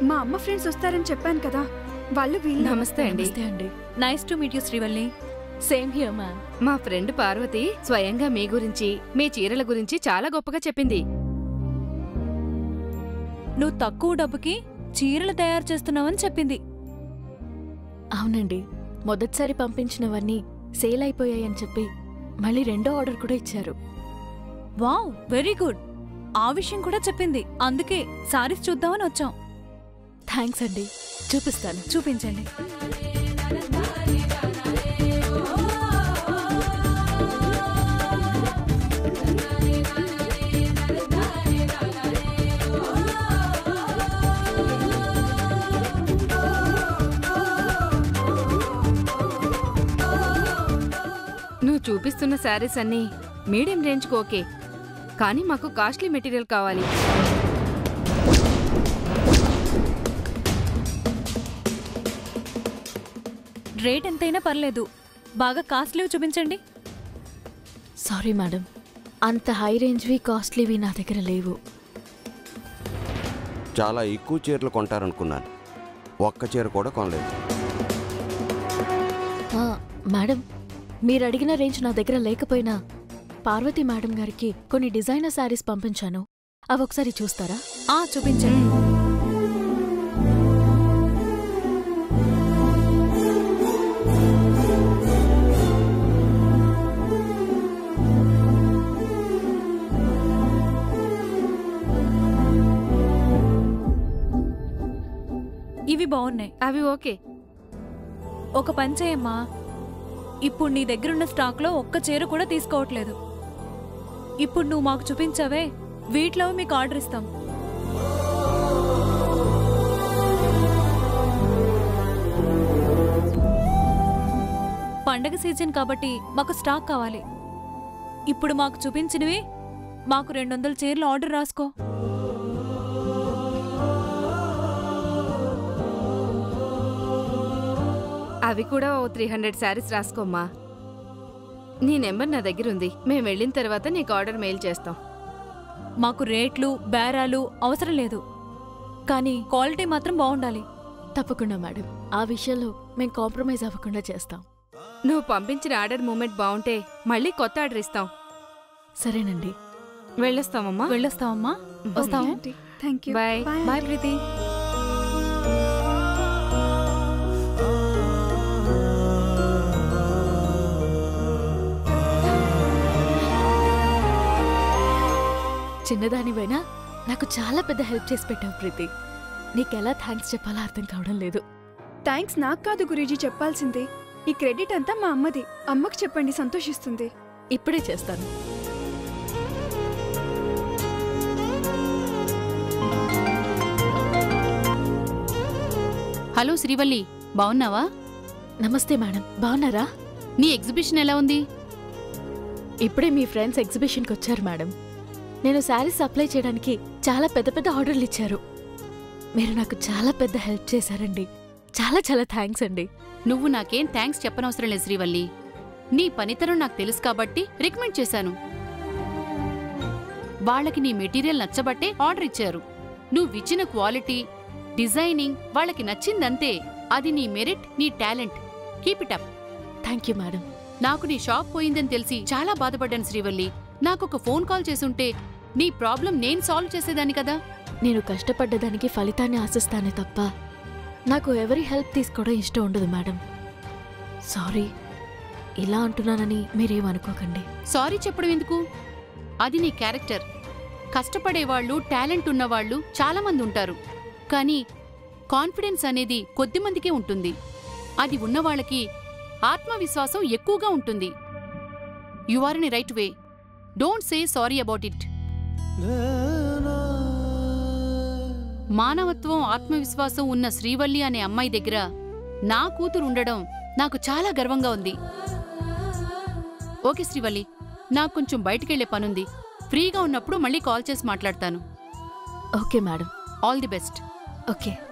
మా అమ్మ ఫ్రెండ్స్ వస్తారని చెప్పాను కదా వాళ్ళు వీళ్ళు నమస్తే అండి నమస్తే అండి nice to meet you Srivalli same here ma'am మా ఫ్రెండ్ పార్వతి స్వయంగా మీ గురించి మీ చీరల గురించి చాలా గొప్పగా చెప్పింది నువ్వు తక్కువ డబ్బుకి చీరలు తయారు చేస్తున్నావని చెప్పింది అవునండి మొదటిసారి పంపించినవన్నీ సేల్ అయిపోయాయని చెప్పి మళ్ళీ రెండో ఆర్డర్ కూడా ఇచ్చారు వావ్ వెరీ గుడ్ ఆ విషయం కూడా చెప్పింది అందుకే సారీస్ చూద్దామని వచ్చాం థ్యాంక్స్ అండి చూపిస్తాను చూపించండి నువ్వు చూపిస్తున్న శారీస్ అన్నీ మీడియం రేంజ్కి ఓకే కానీ మాకు కాస్ట్లీ మెటీరియల్ కావాలి రేట్ ఎంతైనా పర్లేదు బాగా కాస్ట్లీవి చూపించండి సారీ మేడం అంత హై రేంజ్వి కాస్ట్లీవి నా దగ్గర లేవు చాలా ఎక్కువ చీరలు కొంటారనుకున్నాను ఒక్క చీర కూడా కొనలేదు ఆ, మేడం మీరు అడిగిన రేంజ్ నా దగ్గర లేకపోయినా పార్వతి మేడం గారికి కొన్ని డిజైనర్ శారీస్ పంపించాను అవి ఒకసారి చూస్తారా ఆ చూపించండి ఇవి బాగున్నాయి అవి ఓకే ఒక పని చేయమ్మా ఇప్పుడు నీ దగ్గరున్న స్టాక్లో ఒక్క చీర కూడా తీసుకోవట్లేదు ఇప్పుడు నువ్వు మాకు చూపించావే వీటిలో మీకు ఆర్డర్ ఇస్తాం పండగ సీజన్ కాబట్టి మాకు స్టాక్ కావాలి ఇప్పుడు మాకు చూపించినవి మాకు రెండు వందల చీరలు ఆర్డర్ రాసుకో అవి కూడా ఓ త్రీ హండ్రెడ్ శారీస్ రాసుకోమ్మా నీ నెంబర్ నా దగ్గర ఉంది మేము వెళ్ళిన తర్వాత నీకు ఆర్డర్ మెయిల్ చేస్తాం మాకు రేట్లు బేరాలు అవసరం లేదు కానీ క్వాలిటీ మాత్రం బాగుండాలి తప్పకుండా మేడం ఆ విషయంలో మేము కాంప్రమైజ్ అవ్వకుండా చేస్తాం నువ్వు పంపించిన ఆర్డర్ మూమెంట్ బాగుంటే మళ్ళీ కొత్త ఆర్డర్ ఇస్తాం సరేనండి వెళ్ళొస్తామమ్మా వెళ్ళొస్తావమ్మా వస్తాము thank you bye bye Preethi చిన్నదానివైనా నాకు చాలా పెద్ద హెల్ప్ చేసి పెట్టావు ప్రీతి నీకెలా థ్యాంక్స్ చెప్పాలో అర్థం కావడం లేదు థ్యాంక్స్ నాకు కాదు గురూజీ చెప్పాల్సింది ఈ క్రెడిట్ అంతా మా అమ్మది అమ్మకి చెప్పండి సంతోషిస్తుంది ఇప్పుడే చేస్తాను హలో శ్రీవల్లి బావున్నావా నమస్తే మేడం బాగున్నారా నీ ఎగ్జిబిషన్ ఎలా ఉంది ఇప్పుడే మీ ఫ్రెండ్స్ ఎగ్జిబిషన్కి వచ్చారు మేడం నేను శారీస్ అప్లై చేయడానికి చాలా పెద్ద పెద్ద ఆర్డర్లు ఇచ్చారు మీరు నాకు చాలా పెద్ద హెల్ప్ చేశారండి చాలా చాలా థ్యాంక్స్ అండి నువ్వు నాకేం థ్యాంక్స్ చెప్పనవసరం లేదు శ్రీవల్లి నీ పనితనం నాకు తెలుసు కాబట్టి రికమెండ్ చేశాను వాళ్ళకి నీ మెటీరియల్ నచ్చబట్టే ఆర్డర్ ఇచ్చారు నువ్విచ్చిన క్వాలిటీ డిజైనింగ్ వాళ్ళకి నచ్చిందంతే అది నీ మెరిట్ నీ talent keep it up thank you madam నాకు నీ షాప్ పోయిందని తెలిసి చాలా బాధపడ్డాను శ్రీవల్లి నాకొక ఫోన్ కాల్ చేసుంటే నీ ప్రాబ్లం నేను సాల్వ్ చేసేదాన్ని కదా నేను కష్టపడ్డదానికి ఫలితాన్ని ఆశిస్తానే తప్ప నాకు ఎవరి హెల్ప్ తీసుకోవడం ఇష్టం ఉండదు మేడం సారీ ఇలా అంటున్నానని మీరేమనుకోకండి సారీ చెప్పడం ఎందుకు అది నీ క్యారెక్టర్ కష్టపడేవాళ్ళు టాలెంట్ ఉన్నవాళ్ళు చాలా మంది ఉంటారు కానీ కాన్ఫిడెన్స్ అనేది కొద్ది మందికే ఉంటుంది అది ఉన్నవాళ్ళకి ఆత్మవిశ్వాసం ఎక్కువగా ఉంటుంది you are in right way don't say sorry about it మానవత్వం ఆత్మవిశ్వాసం ఉన్న శ్రీవల్లి అనే అమ్మాయి దగ్గర నా కూతురు ఉండడం నాకు చాలా గర్వంగా ఉంది ఓకే శ్రీవల్లి నాకు కొంచెం బయటికెళ్లే పనుంది ఫ్రీగా ఉన్నప్పుడు మళ్ళీ కాల్ చేసి మాట్లాడతాను okay madam all the best okay